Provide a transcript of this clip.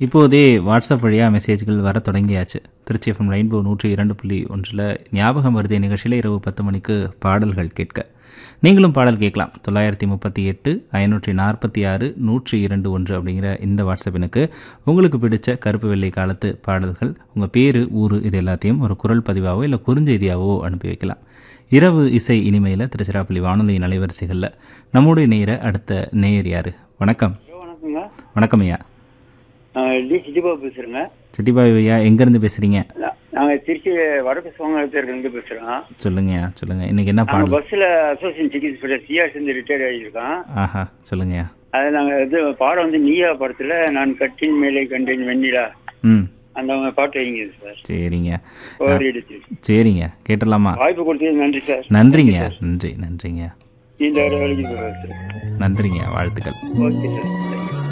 இப்போதே வாட்ஸ்அப் வழியாக மெசேஜ்கள் வர தொடங்கியாச்சு திருச்சி எஃப்எம் ரெயின்போ நூற்றி இரண்டு புள்ளி ஒன்றில் ஞாபகம் வருதே நிகழ்ச்சியில் இரவு பத்து மணிக்கு பாடல்கள் கேட்க நீங்களும் பாடல் கேட்கலாம் தொள்ளாயிரத்தி முப்பத்தி எட்டு ஐநூற்றி நாற்பத்தி ஆறு நூற்றி இரண்டு ஒன்று அப்படிங்கிற இந்த வாட்ஸ்அப் எனக்கு உங்களுக்கு பிடிச்ச கருப்பு வெள்ளை காலத்து பாடல்கள் உங்கள் பேர் ஊர் இது எல்லாத்தையும் ஒரு குரல் பதிவாவோ இல்லை குறுஞ்செய்தியாவோ அனுப்பி வைக்கலாம் இரவு இசை இனிமையில் திருச்சிராப்பள்ளி வானொலி அலைவரிசைகளில் நம்முடைய நேர அடுத்த நேயர் யார் வணக்கம் ஹலோ வணக்கங்க வணக்கம் ஐயா நான் டி சிட்டிபாபு பேசுகிறேங்க சிட்டிபாய் ஐயா எங்கேருந்து பேசுகிறீங்க நாங்கள் திருச்சி வடக்கு சோமங்கலத்திலிருந்து பேசுகிறோம் சொல்லுங்கய்யா சொல்லுங்கள் இன்றைக்கி என்ன நாங்கள் பாடல் பஸ்ஸில் அசோசியேஷன் சிகிச்சை ஸ்பெஷல் சிஆர் சேர்ந்து ரிட்டையர்ட் ஆகியிருக்கோம் ஆஹா சொல்லுங்கய்யா அது நாங்கள் இது பாடம் வந்து நீயா படத்தில் நான் கட்டின் மேலே கண்டேன் வெண்ணிலா ம் அந்த பாட்டு வைங்க சார் சரிங்க ஓவர் எடுத்து சரிங்க கேட்டலாமா வாய்ப்பு கொடுத்தது நன்றி சார் நன்றிங்க நன்றி நன்றிங்க இந்த வேலைக்கு சார் நன்றிங்க வாழ்த்துக்கள் ஓகே சார்